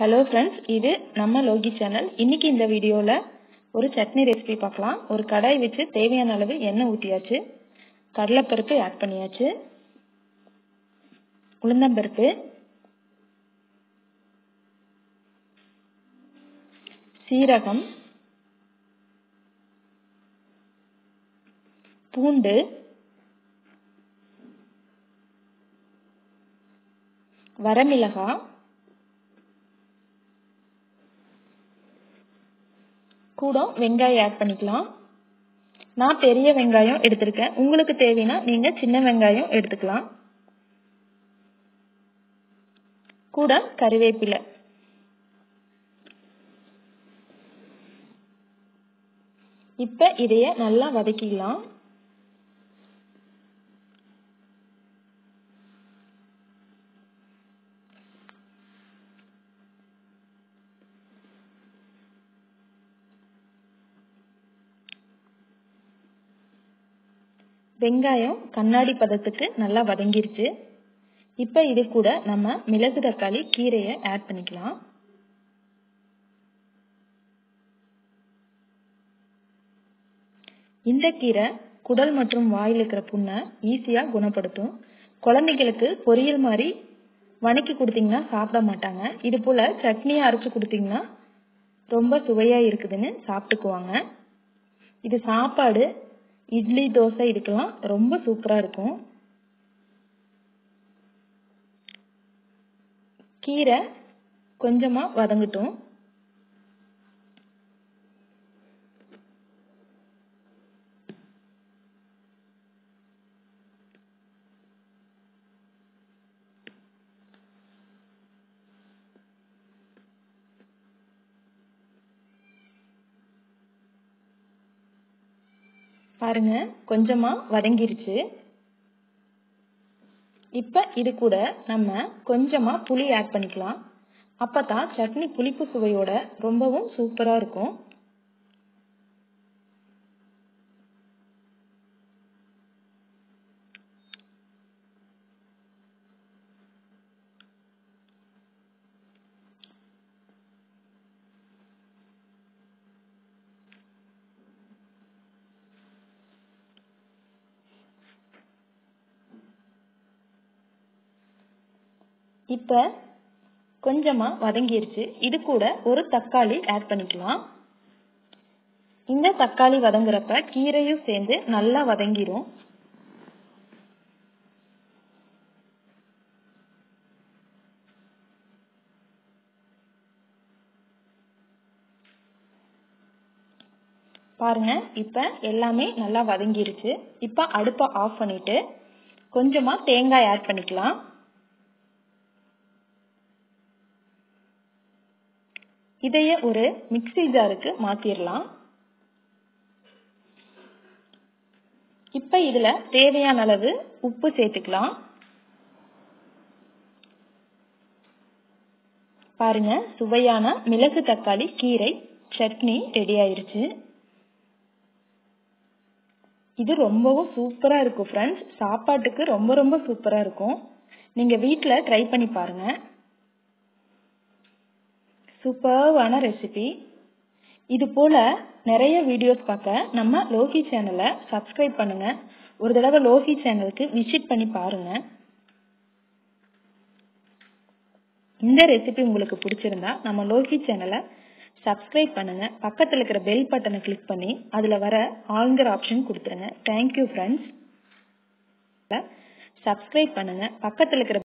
hello friends இது நம்ம Loki channel இன்னைக்கு இந்த வீடியோவில் ஒரு சட்னி ரெசிபி பார்க்கலாம் ஒரு கடாய் வச்சு தேவையான அளவு எண்ணெய் ஊற்றியாச்சு கடலைப்பருப்பு ஆட் பண்ணியாச்சு உளுந்தம்பருப்பு சீரகம் பூண்டு வரமிளகாய் கூட வெங்காயம் ஆட் பண்ணிக்கலாம் நான் பெரிய வெங்காயம் எடுத்திருக்கேன் உங்களுக்கு தேவைன்னா நீங்க சின்ன வெங்காயம் எடுத்துக்கலாம் கூட கருவேப்பிலை இப்ப இதைய நல்லா வதக்கிக்கலாம் வெங்காயம் கண்ணாடி பதத்துக்கு நல்லா வதங்கிருச்சு இப்போ இது கூட நம்ம மிளகு தக்காளி கீரையை ஆட் பண்ணிக்கலாம் இந்த கீரை குடல் மற்றும் வாயில் இருக்கிற புண்ணை ஈஸியாக குணப்படுத்தும் குழந்தைங்களுக்கு பொரியல் மாதிரி வணக்கி கொடுத்தீங்கன்னா சாப்பிட மாட்டாங்க இது போல் சட்னியை அரைச்சி கொடுத்தீங்கன்னா ரொம்ப சுவையாக இருக்குதுன்னு சாப்பிட்டுக்குவாங்க இது சாப்பாடு இட்லி தோசை இதுக்கெல்லாம் ரொம்ப சூப்பராக இருக்கும் கீரை கொஞ்சமாக வதங்கட்டும் பாருங்க கொஞ்சமா வதங்கிருச்சு இப்ப இது கூட நம்ம கொஞ்சமா புளி ஆட் பண்ணிக்கலாம் அப்பதான் சட்னி புளிப்பு சுவையோட ரொம்பவும் சூப்பரா இருக்கும் இப்போ கொஞ்சமாக வதங்கிருச்சு இது கூட ஒரு தக்காளி ஆட் பண்ணிக்கலாம் இந்த தக்காளி வதங்குறப்ப கீரையும் சேர்ந்து நல்லா வதங்கிரும் பாருங்க இப்ப எல்லாமே நல்லா வதங்கிருச்சு இப்ப அடுப்பை ஆஃப் பண்ணிட்டு கொஞ்சமா தேங்காய் ஆட் பண்ணிக்கலாம் இதைய ஒரு மிக்சி ஜாருக்கு மாத்திரலாம் இப்ப இதுல தேவையான அளவு உப்பு சேர்த்துக்கலாம் பாருங்க சுவையான மிளகு தக்காளி கீரை சட்னி ரெடி ஆயிருச்சு இது ரொம்பவும் சூப்பரா இருக்கும் ஃப்ரெண்ட்ஸ் சாப்பாட்டுக்கு ரொம்ப ரொம்ப சூப்பரா இருக்கும் நீங்க வீட்ல ட்ரை பண்ணி பாருங்க சூப்பர்வான ரெசிபி இது போல நிறைய வீடியோஸ் பார்க்க நம்ம லோகி சேனலை சப்ஸ்கிரைப் பண்ணுங்க ஒரு தடவை லோகி சேனலுக்கு விசிட் பண்ணி பாருங்க இந்த ரெசிபி உங்களுக்கு பிடிச்சிருந்தா நம்ம லோகி சேனலை சப்ஸ்கிரைப் பண்ணுங்க பக்கத்தில் இருக்கிற பெல் பட்டனை கிளிக் பண்ணி அதுல வர ஆளுங்கிற ஆப்ஷன் கொடுத்துருங்க தேங்க்யூ ஃப்ரெண்ட்ஸ் சப்ஸ்கிரைப் பண்ணுங்க பக்கத்தில் இருக்கிற